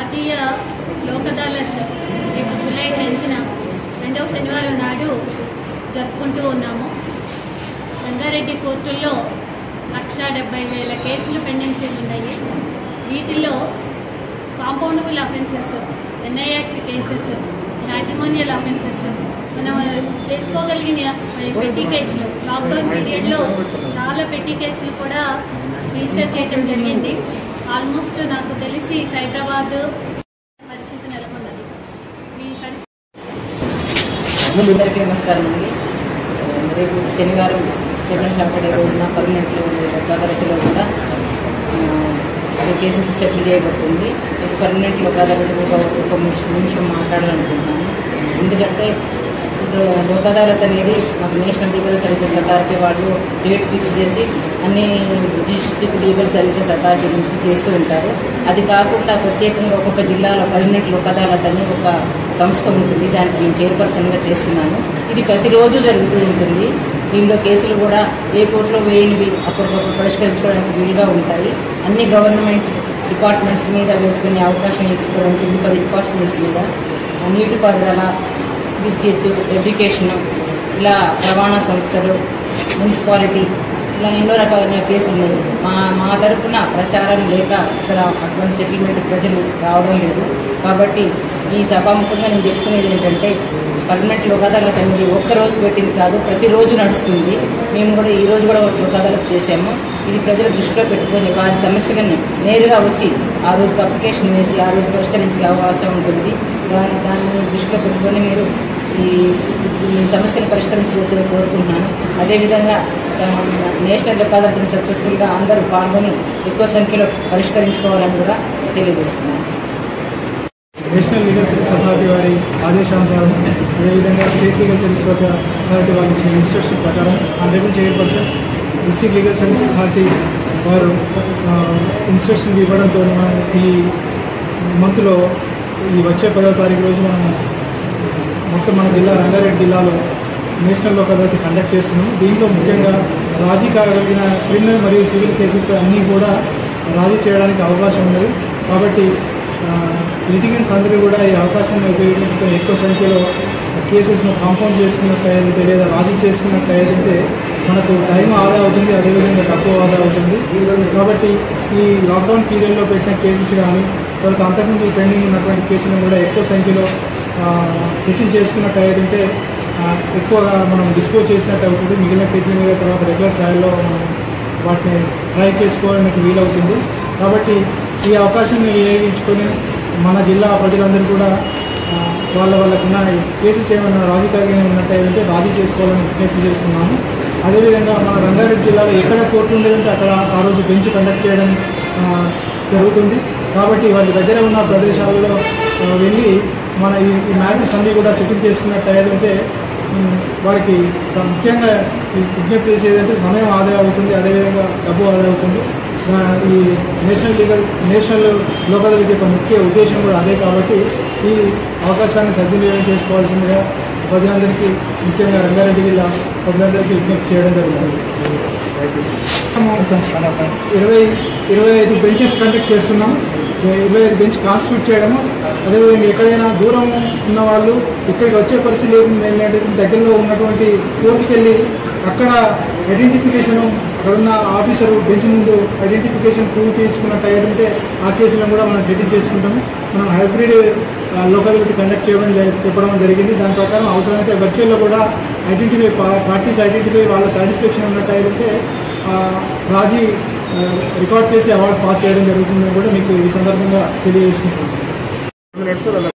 జాతీయ లోక్ అదాలత్ రేపు జూలై టెన్త్న రెండవ శనివారం నాడు జరుపుకుంటూ ఉన్నాము రంగారెడ్డి కోర్టుల్లో లక్ష డెబ్బై వేల కేసులు పెండెన్సీలు ఉన్నాయి వీటిల్లో compoundable offences NI act cases matrimonial offences మనం చేసుకోగలిగిన పెట్టి కేసులు లాక్డౌన్ పీరియడ్లో చాలా పెట్టి కేసులు కూడా రిజిస్టర్ చేయడం జరిగింది ఆల్మోస్ట్ నాకు తెలిసి సైదరాబాద్ పరిస్థితి నెలకొన్నది ఈ పరిస్థితి అందరికీ నమస్కారం అండి రేపు శనివారం సెకండ్ సాటర్డే రోజున పర్మనెంట్లో గదరతిలో కూడా అది కేసెస్ సెటిల్ చేయబడుతుంది ఇది పర్మనెంట్లో గదరతి ఒక ఒక నిమిషం నిమిషం మాట్లాడాలనుకుంటున్నాను ఎందుకంటే ఇప్పుడు లోక్ అదాలత్ అనేది మాకు నేషనల్ లీగల్ సర్వీసెస్ అథారిటీ వాళ్ళు డేట్ ఫిక్స్ చేసి అన్ని డిస్ట్రిక్ట్ లీగల్ సర్వీసెస్ అథారిటీ నుంచి చేస్తూ ఉంటారు అది కాకుండా ప్రత్యేకంగా ఒక్కొక్క జిల్లాలో పర్మనెంట్ లోక్ అదాలత్ అని ఒక సంస్థ ఉంటుంది దానికి నేను చైర్పర్సన్గా చేస్తున్నాను ఇది ప్రతిరోజు జరుగుతూ ఉంటుంది దీనిలో కేసులు కూడా ఏ కోర్టులో వేయనివి అప్పటికప్పుడు పరిష్కరించుకోవడానికి వీలుగా ఉంటాయి అన్ని గవర్నమెంట్ డిపార్ట్మెంట్స్ మీద వేసుకునే అవకాశం ఇక్కడ ఉంటుంది పది డిపార్ట్మెంట్స్ మీద నీటిపారుదల విద్యుత్ ఎడ్యుకేషన్ ఇలా రవాణా సంస్థలు మున్సిపాలిటీ ఇలా ఎన్నో రకాలైన కేసులు ఉన్నాయి మా మా తరఫున ప్రచారం లేక ఇక్కడ అటువంటి సెటిల్మెంట్ ప్రజలు రావడం లేదు కాబట్టి ఈ సభాముఖంగా నేను చెప్తున్నది ఏంటంటే పర్మనెంట్ లోక్ అదాలత్ అనేది ఒక్క రోజు పెట్టింది కాదు ప్రతిరోజు నడుస్తుంది మేము కూడా ఈ రోజు కూడా ఒక లోక్ అదాలత్ చేసాము ఇది ప్రజల దృష్టిలో పెట్టుకొని వారి సమస్యలను నేరుగా వచ్చి ఆ రోజుకి అప్లికేషన్ వేసి ఆ రోజు పరిష్కరించే అవకాశం ఉంటుంది దాన్ని దాన్ని దృష్టిలో పెట్టుకొని మీరు ఈ ఈ సమస్యను పరిష్కరించవచ్చని కోరుకుంటున్నాను అదేవిధంగా ఆ, నేషనల్ లోక్ అదాలత్ని సక్సెస్ఫుల్గా అందరూ పాల్గొని ఎక్కువ సంఖ్యలో పరిష్కరించుకోవాలని కూడా తెలియజేస్తున్నాను నేషనల్ లీగల్ సర్వీస్ అథారిటీ వారి ఆదేశానుసారం అదేవిధంగా స్టేట్ లీగల్ సర్వీస్ అథారిటీ వారి ఇచ్చిన ఇన్స్ట్రక్షన్ ప్రకారం hundred chairperson district legal service authority వారు ఇన్స్ట్రక్షన్ ఇవ్వడంతో మనం ఈ మంత్లో ఈ వచ్చే పదో తారీఖు రోజు మనం మొత్తం మన జిల్లా రంగారెడ్డి జిల్లాలో నేషనల్ లోక్ అదాలత్ కండక్ట్ చేస్తున్నాం దీంట్లో ముఖ్యంగా రాజీ కాగలిగిన క్రిమినల్ మరియు సివిల్ కేసెస్ అన్నీ కూడా రాజీ చేయడానికి అవకాశం ఉన్నది కాబట్టి లిటిగెంట్స్ అందరూ కూడా ఈ అవకాశాన్ని ఉపయోగించుకొని ఎక్కువ సంఖ్యలో కేసెస్ను కాంపౌండ్ చేసుకున్నట్లయితే లేదా రాజీ చేసుకున్నట్లయితే మనకు టైం ఆదా అవుతుంది అదేవిధంగా తక్కువ ఆదా అవుతుంది కాబట్టి ఈ లాక్డౌన్ పీరియడ్లో పెట్టిన కేసెస్ కానీ తర్వాత అంతకుముందు పెండింగ్ ఉన్నటువంటి కేసులను కూడా ఎక్కువ సంఖ్యలో సెటిల్ చేసుకున్నట్టయితే ఎక్కువగా మనం డిస్పోజ్ చేసినట్టు అవుతుంది మిగిలిన కేసుల మీద తర్వాత రెగ్యులర్ ట్రయల్లో మనం వాటిని ట్రై చేసుకోవడానికి వీలవుతుంది కాబట్టి ఈ అవకాశాన్ని వినియోగించుకొని మన జిల్లా ప్రజలందరూ కూడా ఆ, వాళ్ళ వాళ్ళకున్న కేసెస్ ఏమైనా రాజకీయంగా ఉన్నట్టయితే రాజీ చేసుకోవాలని విజ్ఞప్తి చేస్తున్నాము అదేవిధంగా మన రంగారెడ్డి జిల్లాలో ఎక్కడ కోర్టు ఉండేదంటే అక్కడ ఆ రోజు బెంచ్ కండక్ట్ చేయడం ఆ, జరుగుతుంది కాబట్టి వాళ్ళ దగ్గర ఉన్న ప్రదేశాలలో ఆ, వెళ్ళి మన ఈ ఈ మ్యాటర్స్ అన్నీ కూడా సెటిల్ చేసుకున్నట్టయితే ఉమ్, వారికి స- ముఖ్యంగా ఈ విజ్ఞప్తి చేసేదంటే సమయం ఆదా అవుతుంది అదేవిధంగా డబ్బు ఆదా అవుతుంది ఆ, ఈ నేషనల్ లీగల్ నేషనల్ లోకల్ యొక్క ముఖ్య ఉద్దేశం కూడా అదే కాబట్టి ఈ అవకాశాన్ని సద్వినియోగం చేసుకోవాల్సిందిగా ప్రజలందరికీ ముఖ్యంగా రంగారెడ్డి జిల్లా ప్రజలందరికీ విజ్ఞప్తి చేయడం జరుగుతుంది ఇరవై ఇరవై ఐదు బెంచెస్ కండక్ట్ చేస్తున్నాం ఇరవై ఐదు బెంచ్ కాన్స్టిట్యూట్ చేయడము అదేవిధంగా ఎక్కడైనా దూరం ఉన్న వాళ్ళు ఇక్కడికి వచ్చే పరిస్థితి ఏంటంటే దగ్గరలో ఉన్నటువంటి కోర్టుకి వెళ్ళి అక్కడ ఐడెంటిఫికేషన్ అక్కడ ఉన్న ఆఫీసరు బెంచ్ ముందు ఐడెంటిఫికేషన్ ప్రూవ్ చేయించుకున్నట్టయితే ఆ కేసులను కూడా మనం సెటిల్ చేసుకుంటాము మనం హైబ్రిడ్ లోకాలిటీ కండక్ట్ చేయడం జరి- చెప్పడం జరిగింది దాని ప్రకారం అవసరమైతే వర్చువల్లో కూడా ఐడెంటిఫై పార్టీస్ ఐడెంటిఫై వాళ్ళ సాటిస్ఫాక్షన్ ఉన్నట్టయితే ఆ, రాజీ ఆ, రికార్డ్ చేసి అవార్డు పాస్ చేయడం జరుగుతుందని కూడా మీకు ఈ సందర్భంగా తెలియజేసుకుంటున్నాను